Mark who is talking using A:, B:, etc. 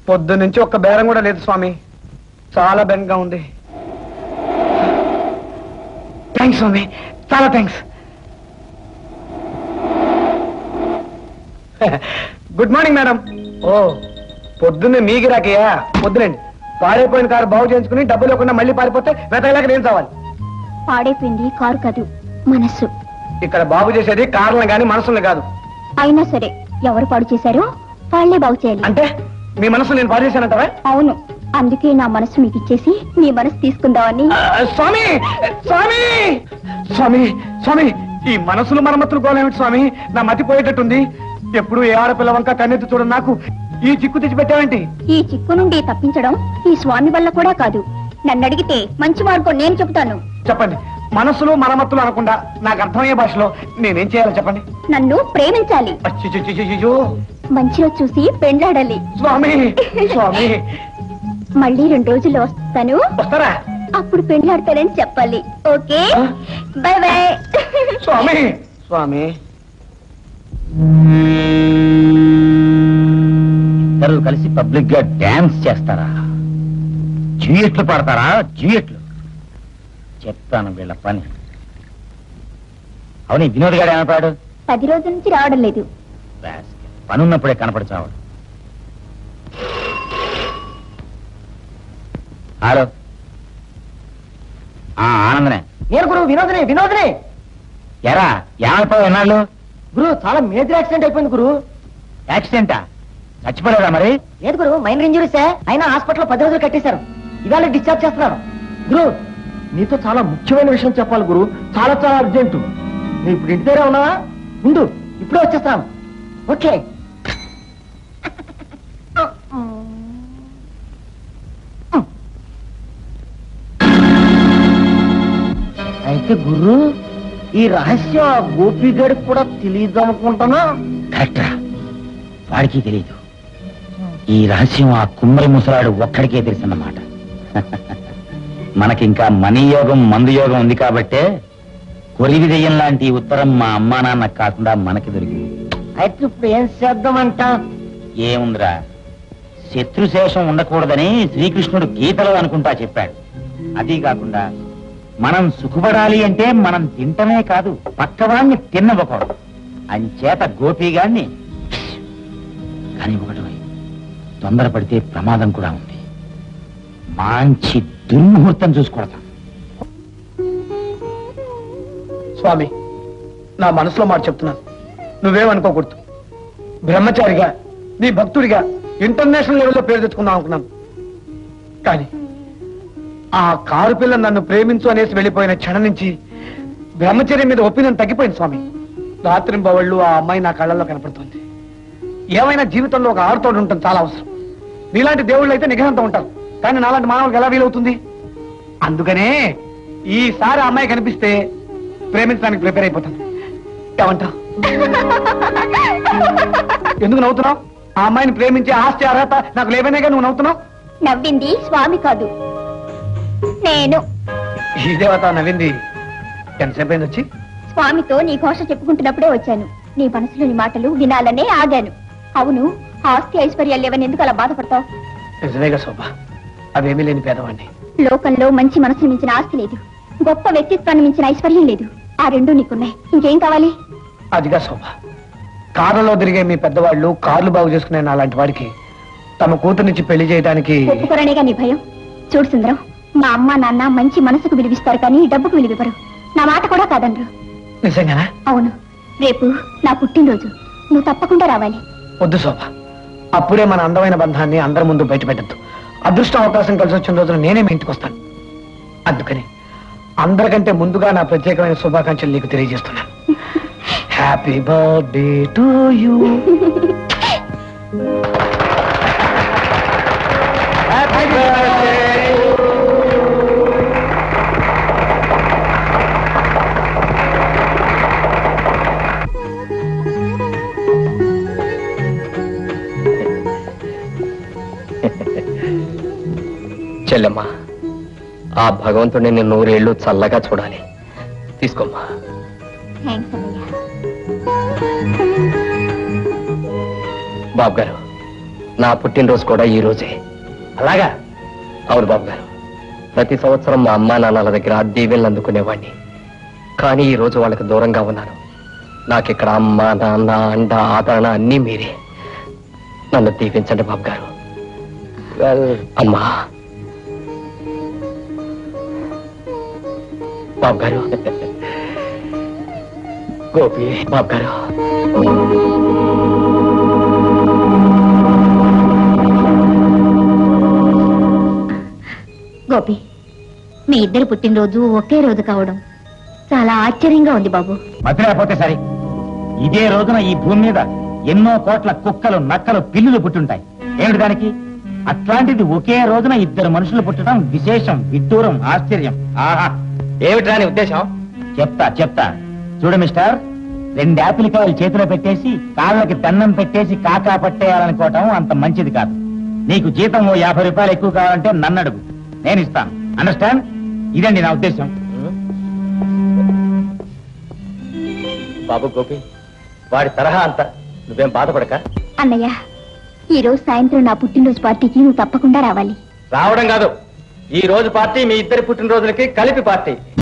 A: పొద్దు నుంచి ఒక్క బేరం కూడా లేదు స్వామి చాలా బెంగగా ఉంది థ్యాంక్స్ స్వామి చాలా థ్యాంక్స్ గుడ్ మార్నింగ్ మేడం ఓ పొద్దున్నే మీ గిరాకయ్యా పొద్దునండి పాడైపోయిన కారు బాగు చేయించుకుని డబ్బులు లేకుండా మళ్ళీ పారిపోతే వెతకలేక నేను చావాలి
B: పాడైపోయింది కారు కాదు మనస్సు
A: ఇక్కడ బాగు చేసేది కార్లను కానీ మనసుల్ని కాదు
B: అయినా సరే ఎవరు పాడు చేశారో వాళ్ళే బాగు చేయాలి
A: అంటే మీ మనసు నేను పాడు చేశానంటావా
B: అవును అందుకే నా మనసు మీకు ఇచ్చేసి మీ మనసు తీసుకుందామని
A: ఆ, స్వామి స్వామి స్వామి స్వామి ఈ మనసులు మరమ్మతులు గోలేమిటి స్వామి నా మతి పోయేటట్టుంది ఎప్పుడు ఏ ఆడపిల్ల వంక కన్నెత్తి చూడ నాకు ఈ చిక్కు తెచ్చి పెట్టావేంటి
B: ఈ చిక్కు నుండి తప్పించడం ఈ స్వామి వల్ల కూడా కాదు నన్ను అడిగితే మంచి మార్గం నేను చెబుతాను
A: చెప్పండి మనసులు మరమ్మతులు అనకుండా నాకు అర్థమయ్యే భాషలో నేనేం చేయాలో చెప్పండి
B: నన్ను ప్రేమించాలి
A: అచ్చిచ్చిచ్చిచ్చిచ్చిచ్చు.
B: మంచి రోజు చూసి పెండ్లాడాలి
A: స్వామి స్వామి
B: మళ్ళీ రెండు రోజుల్లో వస్తాను
A: వస్తారా
B: అప్పుడు పెండ్లాడతానని చెప్పాలి ఓకే
A: ఆ?
B: బాయ్ బాయ్
A: స్వామి స్వామి
C: ఇద్దరు కలిసి పబ్లిక్ గా డాన్స్ చేస్తారా జ్యూయట్లు పాడతారా జ్యూయట్లు చెప్తాను వీళ్ళ పని అవును ఈ వినోద్ గారు ఏమన్నాడు
B: పది రోజుల నుంచి రావడం లేదు
C: పని ఉన్నప్పుడే కనపడి చావడు హలో ఆ, ఆనందనే
D: నేను గురు వినోదనే వినోదనే
C: ఎరా ఏమైపోయావు ఎన్నాళ్ళు
D: గురు చాలా మేజర్ యాక్సిడెంట్ అయిపోయింది గురు
C: యాక్సిడెంటా చచ్చిపోలేదా మరి
D: లేదు గురు మైనర్ ఇంజురీసే అయినా హాస్పిటల్లో పది రోజులు కట్టేశారు ఇవాళ డిశ్చార్జ్ చేస్తున్నారు గురు నీతో చాలా ముఖ్యమైన విషయం చెప్పాలి గురు చాలా చాలా అర్జెంటు నువ్వు ఇప్పుడు ఇంటి దగ్గర ఉన్నావా ఉండు ఇప్పుడే వచ్చేస్తాను ఓకే అయితే గురు ఈ రహస్యం ఆ గోపిగడికి కూడా తెలియదు అనుకుంటానా
C: కరెక్టరా వాడికి తెలియదు ఈ రహస్యం ఆ కుమ్మరి ముసలాడు ఒక్కడికే తెలుసన్నమాట మనకింకా మనీ యోగం మందు యోగం ఉంది కాబట్టే కొరివి దెయ్యం లాంటి ఈ ఉత్తరం మా అమ్మా నాన్న కాకుండా మనకి దొరికింది
D: అయితే ఇప్పుడు ఏం చేద్దామంట
C: ఏముందిరా శత్రుశేషం ఉండకూడదని శ్రీకృష్ణుడు గీతలో అనుకుంటా చెప్పాడు అది కాకుండా మనం సుఖపడాలి అంటే మనం తింటమే కాదు పక్కవాణ్ణి తిన్నవ్వకూడదు అంచేత గోపిగాన్ని కానీ ఒకటి తొందరపడితే ప్రమాదం కూడా ఉంది మంచి దుర్ముహూర్తం చూసుకొడతాం
A: స్వామి నా మనసులో మాట చెప్తున్నాను నువ్వేమనుకోకూడదు బ్రహ్మచారిగా నీ భక్తుడిగా ఇంటర్నేషనల్ లెవెల్లో పేరు తెచ్చుకుందాం అనుకున్నాను కానీ ఆ కారు పిల్ల నన్ను ప్రేమించు అనేసి వెళ్ళిపోయిన క్షణం నుంచి బ్రహ్మచర్యం మీద ఒపీనియన్ తగ్గిపోయింది స్వామి రాత్రి బవళ్ళు ఆ అమ్మాయి నా కళ్ళల్లో కనపడుతుంది ఏమైనా జీవితంలో ఒక ఆరుతోడు ఉంటుంది చాలా అవసరం నీలాంటి దేవుళ్ళు అయితే నిఘంతో ఉంటారు కానీ నాలాంటి మానవులకు ఎలా వీలవుతుంది అందుకనే ఈసారి ఆ అమ్మాయి కనిపిస్తే ప్రేమించడానికి ప్రిపేర్ అయిపోతాను ఏమంటావు ఎందుకు నవ్వుతున్నావు ఆ అమ్మాయిని ప్రేమించే ఆస్తి అర్హత నాకు లేవనేగా నువ్వు నవ్వుతున్నావు
B: నవ్వింది స్వామి కాదు నేను
A: ఈ దేవత నవ్వింది ఎంతసేపు అయింది వచ్చి
B: స్వామితో నీ ఘోష చెప్పుకుంటున్నప్పుడే వచ్చాను నీ మనసులోని మాటలు వినాలనే ఆగాను అవును ఆస్తి ఐశ్వర్యాలు లేవని ఎందుకు అలా బాధపడతావు
A: నిజమేగా శోభ అవేమీ లేని పేదవాడిని
B: లోకంలో మంచి మనసును మించిన ఆస్తి లేదు గొప్ప వ్యక్తిత్వాన్ని మించిన ఐశ్వర్యం లేదు ఆ రెండు నీకున్నాయి ఇంకేం కావాలి
A: అదిగా శోభ కార్లలో తిరిగే మీ పెద్దవాళ్ళు కార్లు బాగు చేసుకునే నా లాంటి వాడికి తమ కూతురునిచ్చి పెళ్లి చేయడానికి
B: ఒప్పుకోరనేగా నీ భయం చూడు సుందరం మా అమ్మ నాన్న మంచి మనసుకు విలువిస్తారు కానీ డబ్బుకు విలువివ్వరు నా మాట కూడా కాదనరు
A: నిజంగానా
B: అవును రేపు నా పుట్టినరోజు నువ్వు తప్పకుండా రావాలి
A: వద్దు శోభ అప్పుడే మన అందమైన బంధాన్ని అందరి ముందు బయట పెట్టద్దు అదృష్టం అవకాశం కలిసి వచ్చిన రోజున నేనే మీ ఇంటికి వస్తాను అందుకని అందరికంటే ముందుగా నా ప్రత్యేకమైన శుభాకాంక్షలు నీకు తెలియజేస్తున్నాను happy birthday to you happy birthday
E: చెల్లెమ్మా ఆ భగవంతుడిని నేను నూరేళ్లు చల్లగా చూడాలి తీసుకోమ్మా
B: థ్యాంక్స్ అన్నయ్య
E: బాబు గారు నా పుట్టినరోజు కూడా ఈ రోజే
C: అలాగా
E: అవును బాబు గారు ప్రతి సంవత్సరం మా అమ్మా నాన్నల దగ్గర ఆ దీవెనలు అందుకునేవాడిని కానీ ఈ రోజు వాళ్ళకి దూరంగా ఉన్నాను నాకిక్కడ అమ్మ నాన్న అండ ఆదరణ అన్నీ మీరే నన్ను దీవించండి బాబు గారు వెల్ అమ్మా బాబు గారు గోపి బాబు గారు
B: గోపి మీ ఇద్దరు పుట్టినరోజు ఒకే రోజు కావడం చాలా ఆశ్చర్యంగా ఉంది బాబు
C: మతి లేకపోతే సరే ఇదే రోజున ఈ భూమి మీద ఎన్నో కోట్ల కుక్కలు నక్కలు పిల్లులు పుట్టుంటాయి ఏమిటి దానికి అట్లాంటిది ఒకే రోజున ఇద్దరు మనుషులు పుట్టడం విశేషం విడ్డూరం ఆశ్చర్యం ఆహా
E: ఏమిట్రా నీ ఉద్దేశం
C: చెప్తా చెప్తా చూడు మిస్టర్ రెండు యాపిల్ కాయలు చేతిలో పెట్టేసి కాళ్ళకి దండం పెట్టేసి కాకా పట్టేయాలనుకోవటం అంత మంచిది కాదు నీకు జీతం ఓ యాభై రూపాయలు ఎక్కువ కావాలంటే నన్ను అడుగు నేను ఇస్తాను అండర్స్టాండ్ ఇదండి నా ఉద్దేశం
E: బాబు గోపి వాడి తరహా అంత నువ్వేం బాధపడక
B: అన్నయ్య ఈ రోజు సాయంత్రం నా పుట్టినరోజు పార్టీకి నువ్వు తప్పకుండా రావాలి
E: రావడం కాదు ఈ రోజు పార్టీ మీ ఇద్దరి పుట్టినరోజులకి కలిపి పార్టీ